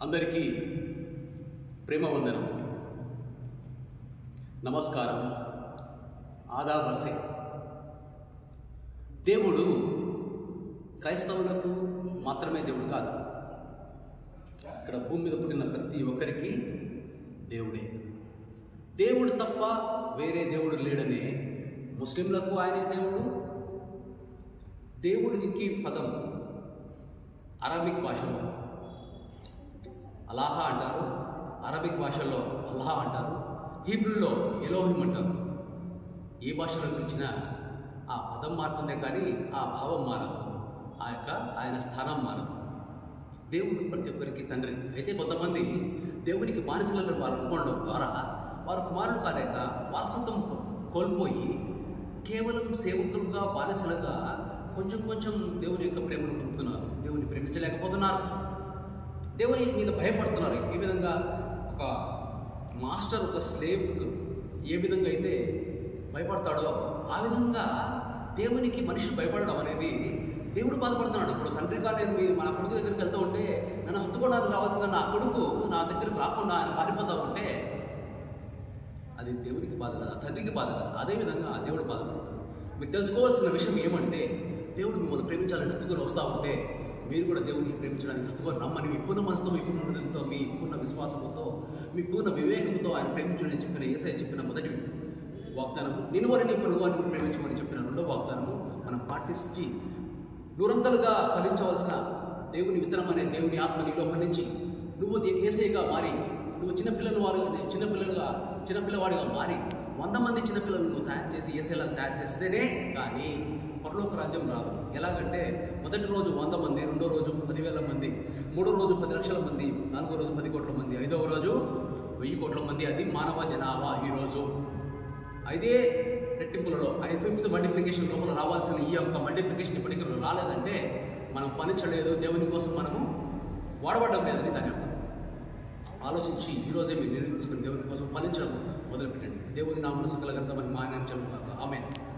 అందరికీ ప్రేమ వందనం నమస్కారం ఆదా బర్సే దేవుడు క్రైస్తవులకు మాత్రమే దేవుడు కాదు ఇక్కడ భూమి మీద పుట్టిన ప్రతి ఒక్కరికి దేవుడే దేవుడు తప్ప వేరే దేవుడు లేడనే ముస్లింలకు ఆయనే దేవుడు దేవుడికి పదం అరబిక్ భాషలో అలాహా అంటారు అరబిక్ భాషలో అల్లాహ్ అంటారు హీబ్రూలో ఎలోహిం అంటారు ఏ భాషలో పిలిచినా ఆ పదం మారుతుందే కానీ ఆ భావం మారదు ఆ యొక్క ఆయన స్థానం మారదు దేవుడు ప్రతి ఒక్కరికి తండ్రి అయితే కొంతమంది దేవునికి బానిసలను వారు అనుకోవడం ద్వారా వారు కుమారులు కాలేక వారసత్వం కో- కోల్పోయి కేవలం సేవకులుగా బానిసలుగా కొంచెం కొంచెం దేవుని యొక్క ప్రేమను పొందుతున్నారు దేవుని ప్రేమించలేకపోతున్నారు దేవుని మీద భయపడుతున్నారు ఏ విధంగా ఒక మాస్టర్ ఒక స్లేవ్ ఏ విధంగా అయితే భయపడతాడో ఆ విధంగా దేవునికి మనిషి భయపడడం అనేది దేవుడు బాధపడుతున్నాడు ఇప్పుడు తండ్రిగా నేను మీ మన కొడుకు దగ్గరికి వెళ్తూ ఉంటే నన్ను హత్తుకోవడానికి రావాల్సిన నా కొడుకు నా దగ్గరికి రాకుండా ఆయన పారిపోతా ఉంటే అది దేవునికి బాధ కాదు ఆ తండ్రికి బాధ కాదు అదేవిధంగా ఆ దేవుడు బాధపడుతున్నాడు మీరు తెలుసుకోవాల్సిన విషయం ఏమంటే దేవుడు మిమ్మల్ని ప్రేమించాలని హత్తుకొని వస్తూ ఉంటే మీరు కూడా దేవుడిని ప్రేమించడానికి హత్తుకొని రమ్మని మీ పూర్ణ మనసుతో మీ పూర్ణ హృదయంతో మీ పూర్ణ విశ్వాసంతో మీ పూర్ణ వివేకంతో ఆయన ప్రేమించడని చెప్పిన ఏసై చెప్పిన మొదటి వాగ్దానము నేను వారిని పొరుగువారిని ప్రేమించమని చెప్పిన రెండో వాగ్దానము మనం పాటించి నూరంతలుగా ఫలించవలసిన దేవుని విత్తనం అనే దేవుని ఆత్మ నీలో ఫలించి నువ్వు దే- ఏసైగా మారి నువ్వు చిన్నపిల్లలు వారు చిన్నపిల్లలుగా చిన్నపిల్లవాడిగా మారి వంద మంది చిన్నపిల్లలను నువ్వు తయారు చేసి ఏసైలాగా తయారు చేస్తేనే కానీ పరలోక రాజ్యం రాదు ఎలాగంటే మొదటి రోజు వంద మంది రెండో రోజు పదివేల మంది మూడో రోజు పది లక్షల మంది నాలుగో రోజు పది కోట్ల మంది ఐదవ రోజు వెయ్యి కోట్ల మంది అది మానవ జనాభా ఈరోజు ఐదే రెట్టింపులలో ఐదు ఫిఫ్త్ మల్టిప్లికేషన్ లోపల రావాల్సిన ఈ యొక్క మల్టిప్లికేషన్ ఇప్పటికీ రాలేదంటే మనం ఫలించలేదు దేవుని కోసం మనము వాడబడ్డం లేదని దాని అర్థం ఆలోచించి ఈరోజే మీరు నిర్ణయించుకుని దేవుని కోసం ఫలించడం మొదలుపెట్టండి దేవుని నామను సకల గంత మహిమాన్యం ఆమె